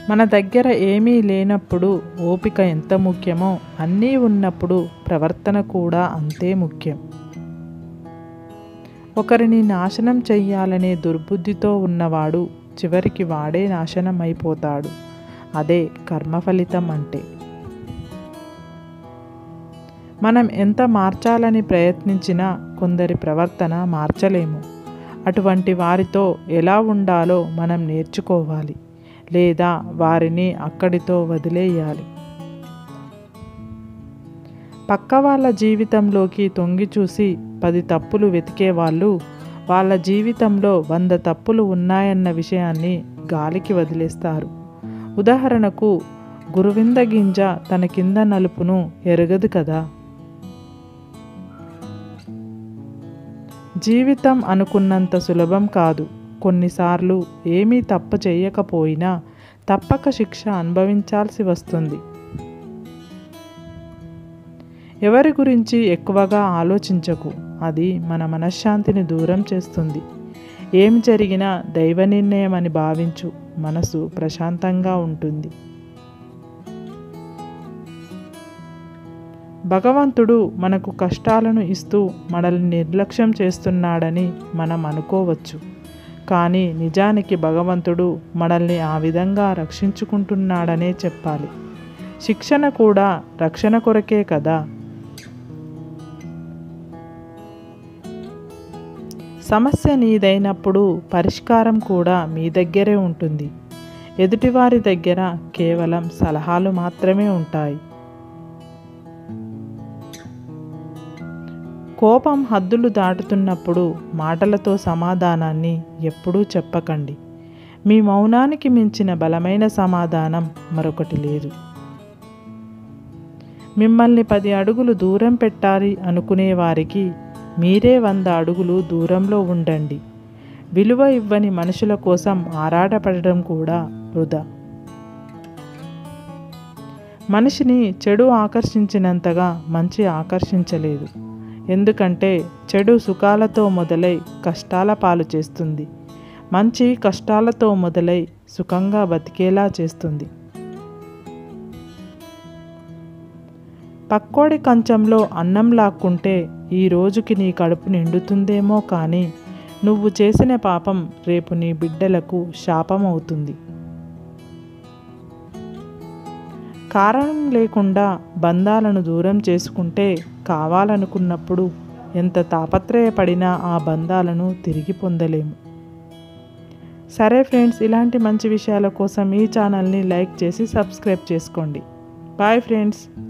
మన దగ్గర ఏమీ లేనప్పుడు ఓపిక ఎంత ముఖ్యమో అన్నీ ఉన్నప్పుడు ప్రవర్తన కూడా అంతే ముఖ్యం ఒకరిని నాశనం చెయ్యాలనే దుర్బుద్ధితో ఉన్నవాడు చివరికి వాడే నాశనం అయిపోతాడు అదే కర్మ ఫలితం అంటే మనం ఎంత మార్చాలని ప్రయత్నించినా కొందరి ప్రవర్తన మార్చలేము అటువంటి వారితో ఎలా ఉండాలో మనం నేర్చుకోవాలి లేదా వారిని అక్కడితో వదిలేయాలి పక్క వాళ్ళ జీవితంలోకి తొంగి చూసి పది తప్పులు వెతికే వాళ్ళు వాళ్ళ జీవితంలో వంద తప్పులు ఉన్నాయన్న విషయాన్ని గాలికి వదిలేస్తారు ఉదాహరణకు గురువింద గింజ తన కింద నలుపును ఎరగదు కదా జీవితం అనుకున్నంత సులభం కాదు కొన్నిసార్లు ఏమీ తప్పు చేయకపోయినా తప్పక శిక్ష అనుభవించాల్సి వస్తుంది ఎవరి గురించి ఎక్కువగా ఆలోచించకు అది మన మనశ్శాంతిని దూరం చేస్తుంది ఏం జరిగినా దైవ నిర్ణయం అని భావించు మనసు ప్రశాంతంగా ఉంటుంది భగవంతుడు మనకు కష్టాలను ఇస్తూ మనల్ని నిర్లక్ష్యం చేస్తున్నాడని మనం అనుకోవచ్చు కానీ నిజానికి భగవంతుడు మనల్ని ఆ విధంగా రక్షించుకుంటున్నాడనే చెప్పాలి శిక్షణ కూడా రక్షణ కొరకే కదా సమస్య నీదైనప్పుడు పరిష్కారం కూడా మీ దగ్గరే ఉంటుంది ఎదుటివారి దగ్గర కేవలం సలహాలు మాత్రమే ఉంటాయి కోపం హద్దులు దాటుతున్నప్పుడు మాటలతో సమాధానాన్ని ఎప్పుడూ చెప్పకండి మీ మౌనానికి మించిన బలమైన సమాధానం మరొకటి లేదు మిమ్మల్ని పది అడుగులు దూరం పెట్టాలి అనుకునే వారికి మీరే వంద అడుగులు దూరంలో ఉండండి విలువ ఇవ్వని మనుషుల కోసం ఆరాటపడడం కూడా వృధా మనిషిని చెడు ఆకర్షించినంతగా మంచి ఆకర్షించలేదు ఎందుకంటే చెడు సుఖాలతో మొదలై కష్టాల పాలు చేస్తుంది మంచి కష్టాలతో మొదలై సుఖంగా బతికేలా చేస్తుంది పక్కోడి కంచంలో అన్నం లాక్కుంటే ఈ రోజుకి నీ కడుపు నిండుతుందేమో కానీ నువ్వు చేసిన పాపం రేపు నీ బిడ్డలకు శాపం అవుతుంది కారణం లేకుండా బంధాలను దూరం చేసుకుంటే కావాలనుకున్నప్పుడు ఎంత తాపత్రయపడినా ఆ బంధాలను తిరిగి పొందలేము సరే ఫ్రెండ్స్ ఇలాంటి మంచి విషయాల కోసం ఈ ఛానల్ని లైక్ చేసి సబ్స్క్రైబ్ చేసుకోండి బాయ్ ఫ్రెండ్స్